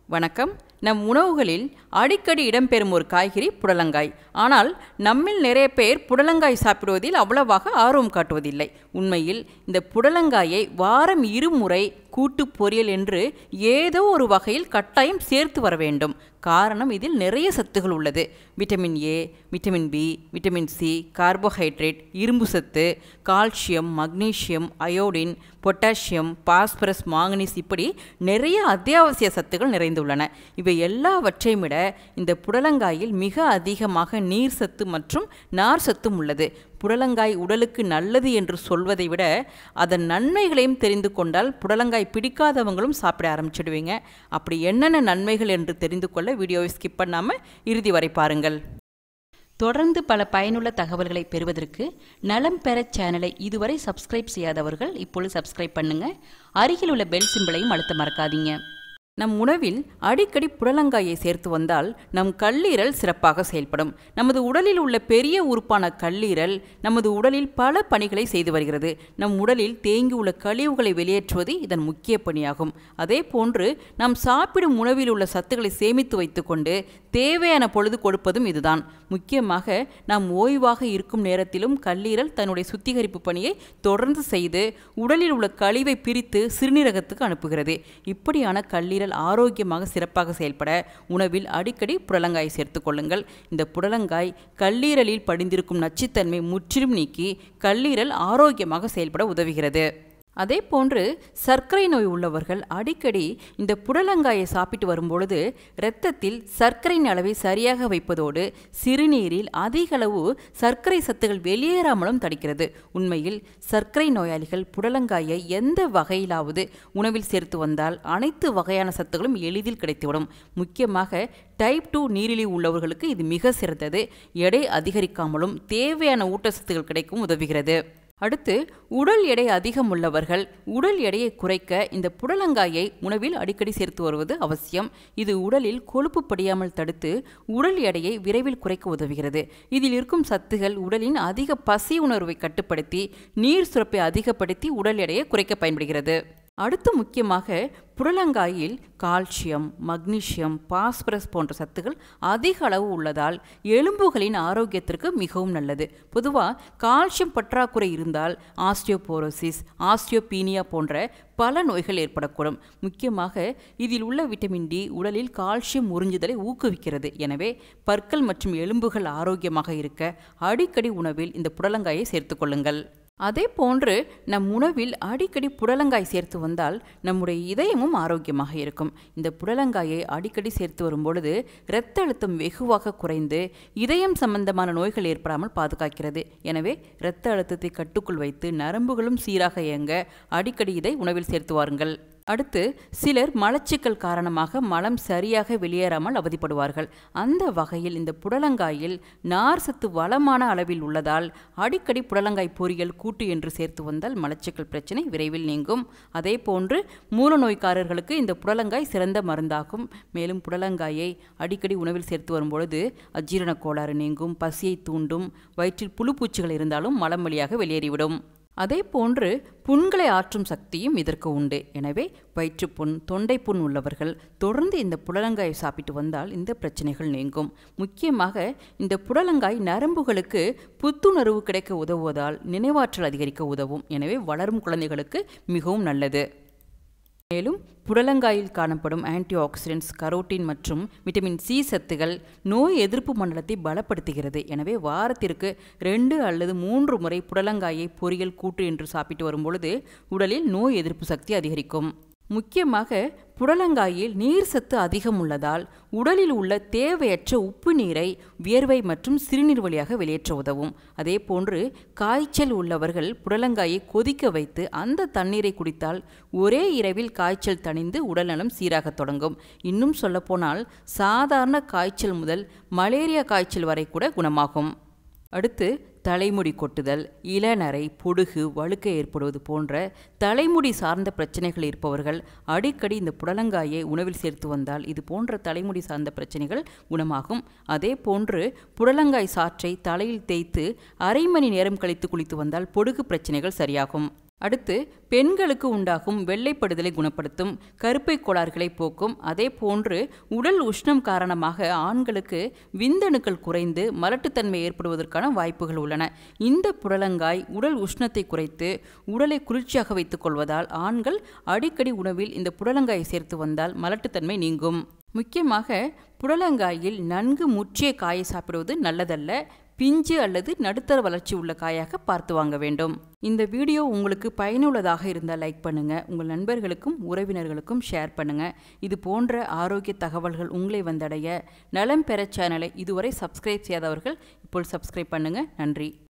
வணக்கம் நம் உணவுகளில் அடிக்கடி இடம்பெறும் ஒரு காய்கறி புடலங்காய் ஆனால் நம்மில் நிறைய பேர் புடலங்காய் சாப்பிடுவதில் அவ்வளவாக ஆர்வம் காட்டுவதில்லை உண்மையில் இந்த புடலங்காயை வாரம் இருமுறை கூட்டு பொரியல் என்று ஏதோ ஒரு வகையில் கட்டாயம் சேர்த்து வர வேண்டும் காரணம் இதில் நிறைய சத்துகள் உள்ளது vitamin A vitamin B vitamin C carbohydrate இரும்பு சத்து calcium magnesium iodine potassium phosphorus manganese இப்படி நிறைய அத்தியாவசிய சத்துகள் நிறைந்துள்ளன இவை எல்லாவற்றையும் விட இந்த புடலங்காயில் மிக அதிகமாக நீர் சத்து மற்றும் நார் சத்தும் உள்ளது புடலங்காய் உடலுக்கு நல்லது என்று சொல்வதை விட அதன் நன்மைகளையும் தெரிந்து கொண்டால் புடலங்காய் பிடிக்காதவங்களும் சாப்பிட ஆரம்பிச்சிடுவீங்க அப்படி என்னென்ன நன்மைகள் என்று தெரிந்து கொள்ள வீடியோவை ஸ்கிப் பண்ணாமல் இறுதி வரை பாருங்கள் தொடர்ந்து பல பயனுள்ள தகவல்களை பெறுவதற்கு நலம் பெற சேனலை இதுவரை சப்ஸ்கிரைப் செய்யாதவர்கள் இப்பொழுது சப்ஸ்கிரைப் பண்ணுங்க அருகில் உள்ள பெல் சிம்பிளையும் அழுத்த மறக்காதீங்க நம் உணவில் அடிக்கடி புடலங்காயை சேர்த்து வந்தால் நம் கல்லீரல் சிறப்பாக செயல்படும் நமது உடலில் உள்ள பெரிய உறுப்பான கல்லீரல் நமது உடலில் பல பணிகளை செய்து வருகிறது நம் உடலில் தேங்கியுள்ள கழிவுகளை வெளியேற்றுவது இதன் முக்கிய பணியாகும் அதே போன்று நாம் சாப்பிடும் உணவில் உள்ள சத்துக்களை சேமித்து வைத்துக்கொண்டு தேவையான பொழுது கொடுப்பதும் இதுதான் முக்கியமாக நாம் ஓய்வாக இருக்கும் நேரத்திலும் கல்லீரல் தன்னுடைய சுத்திகரிப்பு பணியை தொடர்ந்து செய்து உடலில் உள்ள கழிவை பிரித்து சிறுநீரகத்துக்கு அனுப்புகிறது இப்படியான கல்லீரல் ஆரோக்கியமாக சிறப்பாக செயல்பட உணவில் அடிக்கடி புடலங்காய் சேர்த்து கொள்ளுங்கள் இந்த புடலங்காய் கல்லீரலில் படிந்திருக்கும் நச்சுத்தன்மை முற்றிலும் நீக்கி கல்லீரல் ஆரோக்கியமாக செயல்பட உதவுகிறது அதே போன்று சர்க்கரை நோய் உள்ளவர்கள் அடிக்கடி இந்த புடலங்காயை சாப்பிட்டு வரும்பொழுது இரத்தத்தில் சர்க்கரையின் அளவை சரியாக வைப்பதோடு சிறுநீரில் அதிக அளவு சர்க்கரை சத்துகள் வெளியேறாமலும் தடுக்கிறது உண்மையில் சர்க்கரை நோயாளிகள் புடலங்காயை எந்த வகையிலாவது உணவில் சேர்த்து வந்தால் அனைத்து வகையான சத்துகளும் எளிதில் கிடைத்துவிடும் முக்கியமாக டைப் டூ நீரிழிவு உள்ளவர்களுக்கு இது மிக சிறந்தது எடை அதிகரிக்காமலும் தேவையான ஊட்டச்சத்துகள் கிடைக்கும் உதவுகிறது அடுத்து உடல் எடை அதிகம் உள்ளவர்கள் உடல் எடையை குறைக்க இந்த புடலங்காயை உணவில் அடிக்கடி சேர்த்து வருவது அவசியம் இது உடலில் கொழுப்பு படியாமல் தடுத்து உடல் எடையை விரைவில் குறைக்க உதவுகிறது இதில் இருக்கும் சத்துகள் உடலின் அதிக பசி உணர்வை கட்டுப்படுத்தி நீர் சுரப்பை அதிகப்படுத்தி உடல் எடையை குறைக்க பயன்படுகிறது அடுத்து முக்கியமாக புடலங்காயில் கால்சியம் மக்னீசியம் பாஸ்பரஸ் போன்ற சத்துகள் அதிக அளவு உள்ளதால் எலும்புகளின் ஆரோக்கியத்திற்கு மிகவும் நல்லது பொதுவாக கால்சியம் பற்றாக்குறை இருந்தால் ஆஸ்டியோபோரோசிஸ் ஆஸ்டியோபீனியா போன்ற பல நோய்கள் ஏற்படக்கூடும் முக்கியமாக இதில் உள்ள விட்டமின் டி உடலில் கால்சியம் உறிஞ்சுதலை ஊக்குவிக்கிறது எனவே பற்கள் மற்றும் எலும்புகள் ஆரோக்கியமாக இருக்க அடிக்கடி உணவில் இந்த புடலங்காயை சேர்த்துக்கொள்ளுங்கள் அதே போன்று நம் உணவில் அடிக்கடி புடலங்காய் சேர்த்து வந்தால் நம்முடைய இதயமும் ஆரோக்கியமாக இருக்கும் இந்த புடலங்காயை அடிக்கடி சேர்த்து வரும்பொழுது இரத்த அழுத்தம் வெகுவாக குறைந்து இதயம் சம்பந்தமான நோய்கள் ஏற்படாமல் பாதுகாக்கிறது எனவே இரத்த அழுத்தத்தை கட்டுக்குள் வைத்து நரம்புகளும் சீராக இயங்க அடிக்கடி இதை உணவில் சேர்த்து வாருங்கள் அடுத்து சிலர் மலச்சிக்கல் காரணமாக மலம் சரியாக வெளியேறாமல் அவதிப்படுவார்கள் அந்த வகையில் இந்த புடலங்காயில் நார் சத்து வளமான அளவில் உள்ளதால் அடிக்கடி புடலங்காய் பொரியல் கூட்டு என்று சேர்த்து வந்தால் மலச்சிக்கல் பிரச்சனை விரைவில் நீங்கும் அதே போன்று மூல நோய்க்காரர்களுக்கு இந்த புடலங்காய் சிறந்த மருந்தாகும் மேலும் புடலங்காயை அடிக்கடி உணவில் சேர்த்து வரும்பொழுது அஜீரண கோளாறு நீங்கும் பசியை தூண்டும் வயிற்றில் புழுப்பூச்சிகள் இருந்தாலும் மலம் வழியாக வெளியேறிவிடும் அதே போன்று புண்களை ஆற்றும் சக்தியும் இதற்கு உண்டு எனவே வயிற்றுப்புண் தொண்டைப்புண் உள்ளவர்கள் தொடர்ந்து இந்த புடலங்காயை சாப்பிட்டு வந்தால் இந்த பிரச்சனைகள் நீங்கும் முக்கியமாக இந்த புடலங்காய் நரம்புகளுக்கு புத்துணர்வு கிடைக்க உதவுவதால் நினைவாற்றல் அதிகரிக்க உதவும் எனவே வளரும் குழந்தைகளுக்கு மிகவும் நல்லது மேலும் புடலங்காயில் காணப்படும் ஆன்டி ஆக்சிடென்ட்ஸ் கரோட்டின் மற்றும் விட்டமின் சி சத்துகள் நோய் எதிர்ப்பு மண்டலத்தை பலப்படுத்துகிறது எனவே வாரத்திற்கு ரெண்டு அல்லது மூன்று முறை புடலங்காயை பொரியல் கூட்டு என்று சாப்பிட்டு வரும்பொழுது உடலில் நோய் எதிர்ப்பு சக்தி அதிகரிக்கும் முக்கியமாக புடலங்காயில் நீர் சத்து அதிகம் உள்ளதால் உடலில் உள்ள தேவையற்ற உப்பு நீரை வியர்வை மற்றும் சிறுநீர் வழியாக வெளியேற்ற உதவும் அதே போன்று காய்ச்சல் உள்ளவர்கள் புடலங்காயை கொதிக்க வைத்து அந்த தண்ணீரை குடித்தால் ஒரே இரவில் காய்ச்சல் தணிந்து உடல்நலம் சீராக தொடங்கும் இன்னும் சொல்லப்போனால் சாதாரண காய்ச்சல் முதல் மலேரியா காய்ச்சல் வரை கூட குணமாகும் அடுத்து தலைமுடி கொட்டுதல் இளநரை பொடுகு வழுக்கை ஏற்படுவது போன்ற தலைமுடி சார்ந்த பிரச்சனைகள் இருப்பவர்கள் அடிக்கடி இந்த புடலங்காயை உணவில் சேர்த்து வந்தால் இது போன்ற தலைமுடி சார்ந்த பிரச்சனைகள் குணமாகும் அதே போன்று புடலங்காய் சாற்றை தலையில் தேய்த்து அரை மணி நேரம் கழித்து குளித்து வந்தால் பொடுகு பிரச்சனைகள் சரியாகும் அடுத்து பெண்களுக்கு உண்டாகும் வெள்ளைப்படுதலை குணப்படுத்தும் கருப்பை கோளாறுகளை போக்கும் அதே போன்று உடல் உஷ்ணம் காரணமாக ஆண்களுக்கு விந்தணுக்கள் குறைந்து மலட்டுத்தன்மை ஏற்படுவதற்கான வாய்ப்புகள் உள்ளன இந்த புடலங்காய் உடல் உஷ்ணத்தை குறைத்து உடலை குளிர்ச்சியாக வைத்துக் கொள்வதால் ஆண்கள் அடிக்கடி உணவில் இந்த புடலங்காயை சேர்த்து வந்தால் மலட்டுத்தன்மை நீங்கும் முக்கியமாக புடலங்காயில் நன்கு முற்றிய காயை சாப்பிடுவது நல்லதல்ல பிஞ்சு அல்லது நடுத்தர வளர்ச்சி உள்ள காயாக பார்த்து வாங்க வேண்டும் இந்த வீடியோ உங்களுக்கு பயனுள்ளதாக இருந்தால் லைக் பண்ணுங்க உங்கள் நண்பர்களுக்கும் உறவினர்களுக்கும் ஷேர் பண்ணுங்க இது போன்ற ஆரோக்கிய தகவல்கள் உங்களை வந்தடைய நலம் பெற சேனலை இதுவரை சப்ஸ்கிரைப் செய்யாதவர்கள் இப்போ சப்ஸ்கிரைப் பண்ணுங்க நன்றி